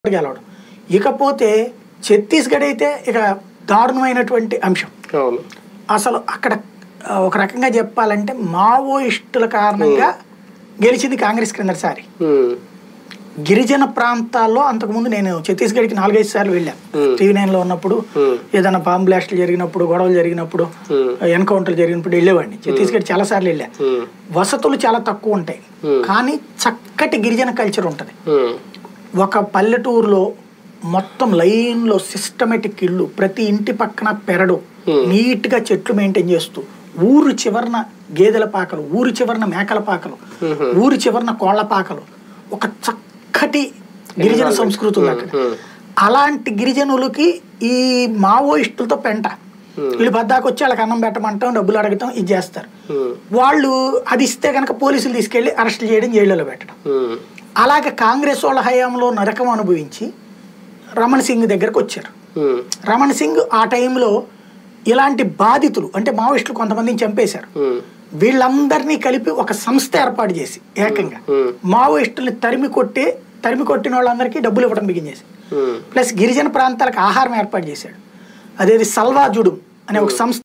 గెలవడం ఇకపోతే ఛత్తీస్గఢ్ అయితే ఇక దారుణమైనటువంటి అంశం అవును అసలు అక్కడ ఆ, ఒక రకంగా చెప్పాలంటే మావోయిస్టుల కారణంగా గెలిచింది కాంగ్రెస్ క్రిందసారి ఉమ్, గిరిజన ప్రాంతాల్లో అంతకుముందు నేను ఛత్తీస్గఢ్కి నాలుగైదు సార్లు వెళ్ళాను Hmm. టీవీ నైన్లో ఉన్నప్పుడు Hmm. ఏదైనా బాంబ్ బ్లాస్ట్లు జరిగినప్పుడు గొడవలు జరిగినప్పుడు Hmm. ఎన్కౌంటర్లు జరిగినప్పుడు వెళ్ళేవాడిని ఛత్తీస్గఢ్ చాలా సార్లు వెళ్ళాను ఉమ్, వసతులు చాలా తక్కువ ఉంటాయి Hmm. కానీ చక్కటి గిరిజన కల్చర్ ఉంటుంది ఉమ్, ఒక పల్లెటూరులో మొత్తం లైన్లో సిస్టమేటిక్ ఇల్లు ప్రతి ఇంటి పక్కన పెరడు Hmm. నీట్గా చెట్లు మెయింటైన్ చేస్తూ ఊరు చివరన గేదెల పాకలు ఊరు చివరన మేకల పాకలు Mhm. ఊరు చివరన కోళ్ల పాకలు ఒక చక్కటి గిరిజన సంస్కృతి ఉంది అక్కడ Hmm. అలాంటి గిరిజనులకి ఈ మావోయిస్టులతో పెంట Hmm. వీళ్ళు బద్దాకు వచ్చి వాళ్ళకి అన్నం పెట్టమంటాం డబ్బులు అడగటం ఇది చేస్తారు ఉమ్, వాళ్ళు అది ఇస్తే కనుక పోలీసులు తీసుకెళ్లి అరెస్ట్ చేయడం జైళ్ళలో పెట్టడం ఉమ్, అలాగే కాంగ్రెస్ వాళ్ళ హయాంలో నరకం అనుభవించి రమణ్ సింగ్ దగ్గరకు వచ్చారు ఉమ్, రమణ్ సింగ్ ఆ టైంలో ఇలాంటి బాధితులు అంటే మావోయిస్టులు కొంతమందిని చంపేశారు ఉమ్, వీళ్ళందరినీ కలిపి ఒక సంస్థ ఏర్పాటు చేసి ఏకంగా Hmm. మావోయిస్టుల్ని తరిమి కొట్టి తరిమి కొట్టిన వాళ్ళందరికీ డబ్బులు ఇవ్వడం బిగించేసి ఉమ్. ప్లస్ గిరిజన ప్రాంతాలకు ఆహారం ఏర్పాటు చేశాడు అదేది సల్వా జుడుం అనే ఒక సంస్థ